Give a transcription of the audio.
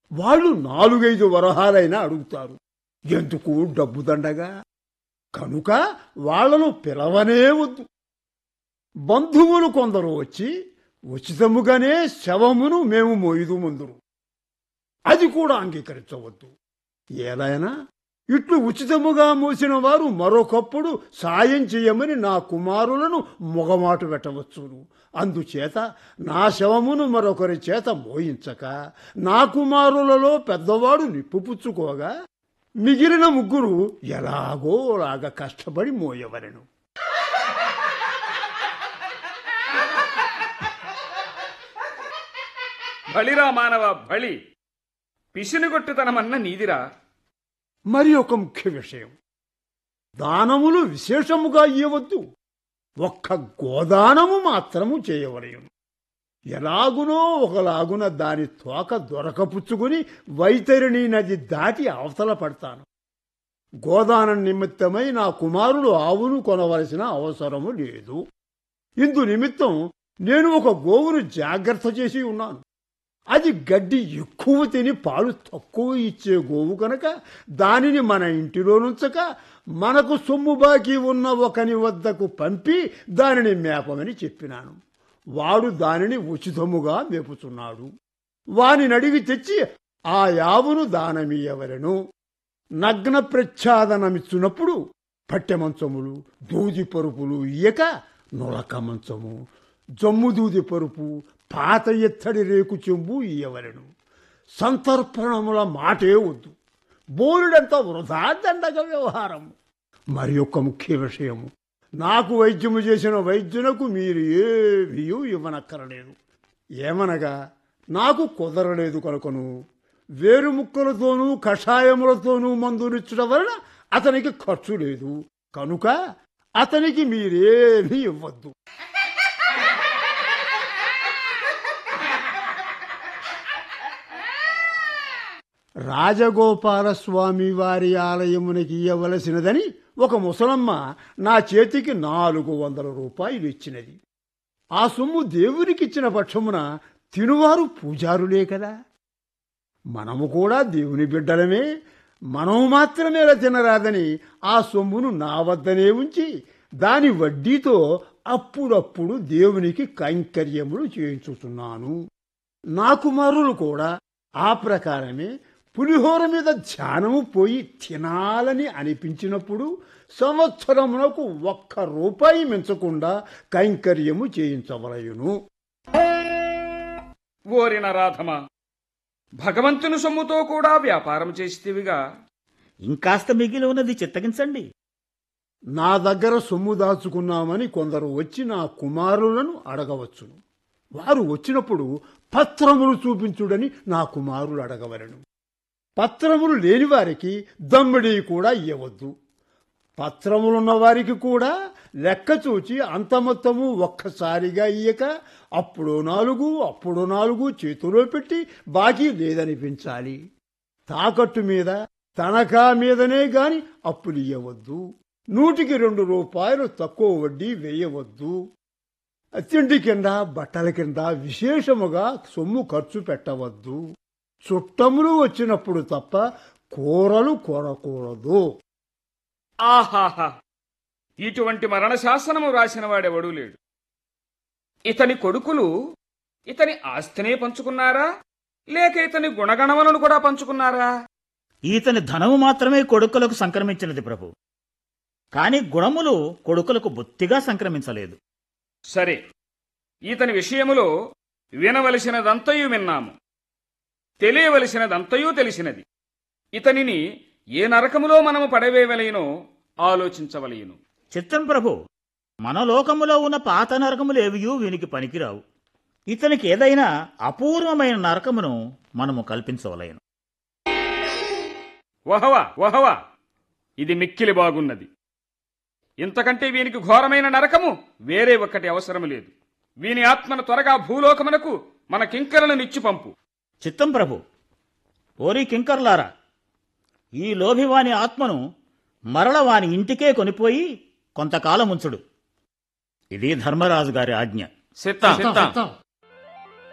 వాళ్ళు నాలుగైదు వరహాలైనా అడుగుతారు ఎందుకు డబ్బు దండగా కనుక వాళ్లను పిలవనే వద్దు బంధువులు కొందరు వచ్చి ఉచితముగానే శవమును మేము మోయుదు ముందురు అది కూడా అంగీకరించవద్దు ఏదైనా ఇట్లు ఉచితముగా మోసిన వారు మరొకప్పుడు సాయం చేయమని నా కుమారులను మొగమాటు పెట్టవచ్చును అందుచేత నా శవమును మరొకరి చేత మోయించక నా కుమారులలో పెద్దవాడు నిప్పుపుచ్చుకోగా మిగిలిన ముగ్గురు ఎలాగోలాగా కష్టపడి మోయవలెను బలిరా మానవ బలి పిసినుగొట్టుతనమన్న నీదిరా మరి ఒక ముఖ్య విషయం దానములు విశేషముగా ఇవ్వవద్దు ఒక్క గోదానము మాత్రము చేయవలయను ఎలాగునో ఒకలాగున దాని తోక దొరకపుచ్చుకుని వైతరిణి నది దాటి అవతల పడతాను గోదానం నిమిత్తమై నా కుమారుడు ఆవును కొనవలసిన అవసరము లేదు ఇందు నిమిత్తం నేను ఒక గోవును జాగ్రత్త చేసి ఉన్నాను అది గడ్డి ఎక్కువ తిని పాలు తక్కువ ఇచ్చే గోవు కనుక దానిని మన ఇంటిలో నుంచక మనకు సొమ్ము బాకీ ఉన్న ఒకని వద్దకు పంపి దానిని మేపమని చెప్పినాను వాడు దానిని ఉచితముగా మేపుచున్నాడు వానిని అడిగి తెచ్చి ఆ యావును దానమీయవలను నగ్న ప్రచ్ఛాదనమిచ్చున్నప్పుడు పట్టె మంచములు దూది పరుపులు ఇయ్యక నొలక మంచము జమ్ము దూది పరుపు పాత ఎత్తడి రేకు చెంబు ఇయ్యవలను సంతర్పణముల మాటే వద్దు బోరుడంత వృధా దండగ వ్యవహారం మరి యొక్క ముఖ్య విషయము నాకు వైద్యము చేసిన వైద్యునకు మీరు ఏమీ ఇవ్వనక్కరలేదు ఏమనగా నాకు కుదరలేదు కనుకను వేరు ముక్కలతోనూ కషాయములతోనూ మందునిచ్చడం వలన అతనికి ఖర్చు లేదు కనుక అతనికి మీరేమీ ఇవ్వద్దు రాజగోపాలస్వామి వారి ఆలయమునకి ఇయ్యవలసినదని ఒక ముసలమ్మ నా చేతికి నాలుగు వందల రూపాయలు ఇచ్చినది ఆ సొమ్ము దేవునికిచ్చిన పక్షమున తినువారు పూజారులే కదా మనము కూడా దేవుని బిడ్డలమే మనము మాత్రమే తినరాదని ఆ సొమ్మును నా వద్దనే ఉంచి దాని వడ్డీతో అప్పుడప్పుడు దేవునికి కైంకర్యములు చేయించుతున్నాను నా కుమారులు కూడా ఆ ప్రకారమే పులిహోర మీద ధ్యానము పోయి తినాలని అనిపించినప్పుడు సంవత్సరమునకు ఒక్క రూపాయి మించకుండా కైంకర్యము చేయించవలయును ఓరిన రాధమా భగవంతుని సొమ్ముతో కూడా వ్యాపారం చేస్తేవిగా ఇంకాస్త మిగిలి ఉన్నది చిత్తగించండి నా దగ్గర సొమ్ము దాచుకున్నామని కొందరు వచ్చి నా కుమారులను అడగవచ్చును వారు వచ్చినప్పుడు పత్రములు చూపించుడని నా కుమారులు అడగవలను పత్రములు లేని వారికి దమ్మిడి కూడా ఇవ్వవద్దు పత్రములున్న వారికి కూడా లెక్క చూచి అంత మొత్తము ఒక్కసారిగా ఇయ్యక అప్పుడు నాలుగు అప్పుడు నాలుగు చేతిలో పెట్టి బాకీ లేదనిపించాలి తాకట్టు మీద తనఖా మీదనే గాని అప్పులు ఇయ్యవద్దు నూటికి రెండు రూపాయలు తక్కువ వడ్డీ వేయవద్దు తిండి కింద బట్టల కింద విశేషముగా సొమ్ము ఖర్చు పెట్టవద్దు చుట్టములు వచ్చినప్పుడు తప్ప కూరలు కొనకూడదు ఆహాహా ఇటువంటి మరణ శాసనము రాసిన వాడెవడూ లేడు ఇతని కొడుకులు ఇతని ఆస్తినే పంచుకున్నారా లేక ఇతని గుణగణములను కూడా పంచుకున్నారా ఈతని ధనము మాత్రమే కొడుకులకు సంక్రమించినది ప్రభు కాని గుణములు కొడుకులకు బొత్తిగా సంక్రమించలేదు సరే ఇతని విషయములో వినవలసినదంతయు విన్నాము తెలియవలసినదంతయూ తెలిసినది ఇతనిని ఏ నరకములో మనము పడవేయవలయనో ఆలోచించవలయను చిత్తం ప్రభు మన లోకములో ఉన్న పాత నరకములేవియూ వీనికి పనికిరావు ఇతనికి ఏదైనా అపూర్వమైన నరకమును మనము కల్పించవలయను వహవా వహవా ఇది మిక్కిలి బాగున్నది ఇంతకంటే వీనికి ఘోరమైన నరకము వేరే ఒక్కటి అవసరం లేదు వీని ఆత్మను త్వరగా భూలోకమునకు మన కింకరలను నిచ్చి పంపు చిత్తం ప్రభు ఓరి కింకర్లారా ఈ లోభివాని ఆత్మను మరల వాని ఇంటికే కొనిపోయి కొంతకాలం ఉంచుడు ఇది ధర్మరాజు గారి ఆజ్ఞ సిద్ధం